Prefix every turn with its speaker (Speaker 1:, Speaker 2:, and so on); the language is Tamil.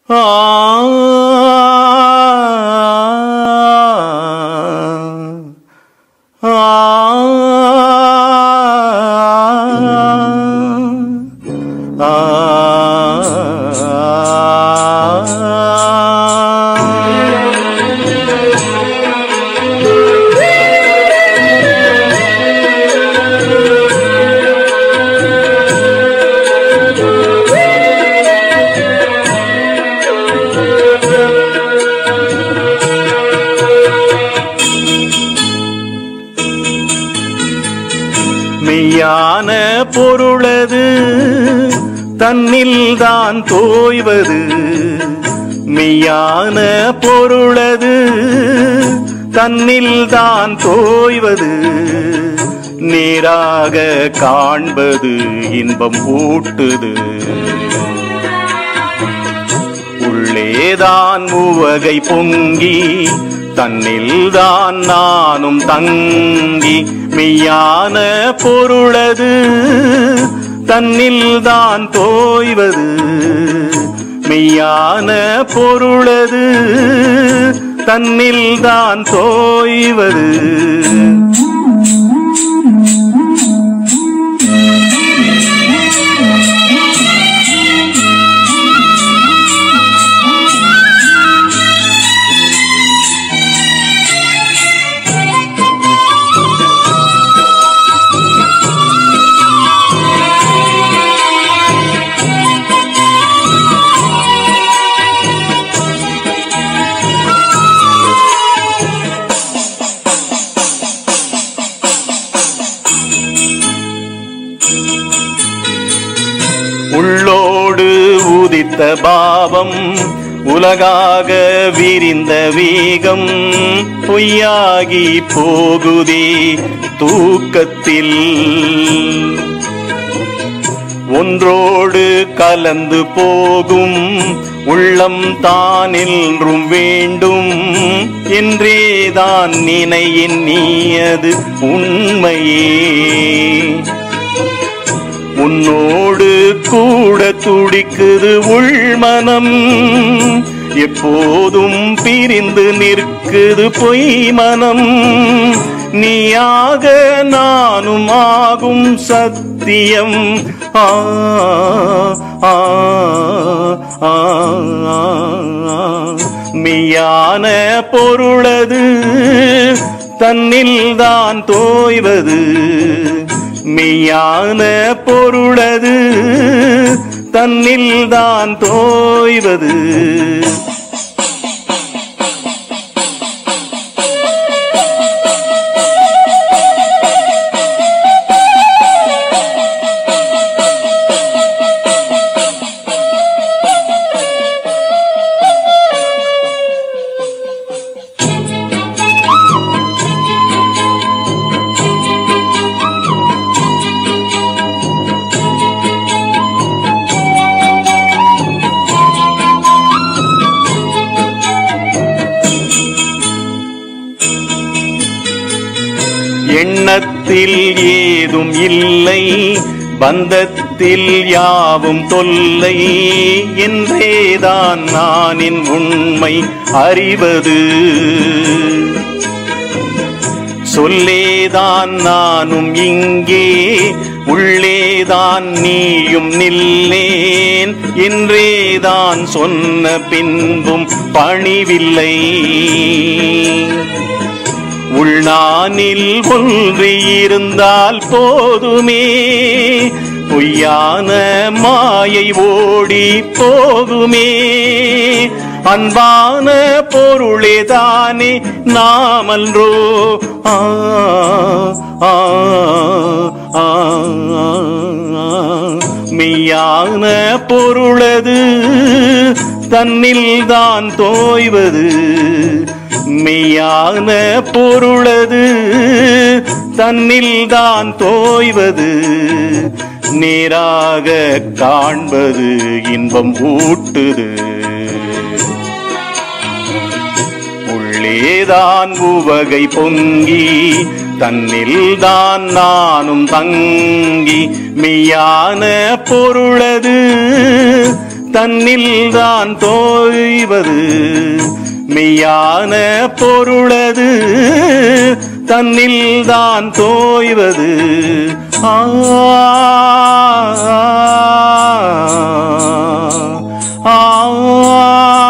Speaker 1: மெய்யான பொருளது தன்னில் தான் தோய்வது மெய்யான பொருளது தன்னில் தான் தோய்வது நேராக காண்பது இன்பம் ஊட்டுது உள்ளேதான் உவகை பொங்கி தன்னில்தான் நானும் தங்கி மெய்யான பொருளது தன்னில்தான் தோய்வது மெய்யான பொருளது தன்னில்தான் தோய்வது உள்ளோடு உதித்த பாவம் உலகாக விரிந்த வேகம் பொய்யாகி போகுதே தூக்கத்தில் ஒன்றோடு கலந்து போகும் உள்ளம் தான் என்றும் வேண்டும் என்றேதான் நினையின் நீயது உண்மையே உன்னோடு கூட துடிக்குது உள்மனம் எப்போதும் பிரிந்து நிற்குது பொய் மனம் நீயாக நானும் ஆகும் சத்தியம் ஆ ஆ, ஆ, ஆ, ஆ. மெய்யான பொருளது தன்னில் தான் தோய்வது மெய்யான பொருளது தன்னில் தான் தோய்வது எண்ணத்தில் ஏதும் இல்லை பந்தத்தில் யாவும் தொல்லை என்றேதான் நானின் உண்மை அறிவது சொல்லேதான் நானும் இங்கே உள்ளேதான் நீயும் நில்லேன் என்றேதான் சொன்ன பின்பும் பணிவில்லை உள்நானில் ஒன்று இருந்தால் போதுமே பொய்யான மாயை ஓடி போகுமே அன்பான பொருளே தானே நாமல்ரோ ஆ ஆ, ஆ, ஆ, ஆ. மெய்யான பொருளது தன்னில் தான் தோய்வது மெய்யான பொருளது தன்னில் தான் தோய்வது நேராக காண்பது இன்பம் ஊட்டுது உள்ளேதான் உவகை பொங்கி தன்னில் தான் நானும் தங்கி மெய்யான பொருளது தன்னில் தான் தோய்வது மெய்யான பொருளது தன்னில் தான் தோய்வது ஆ ஆ, ஆ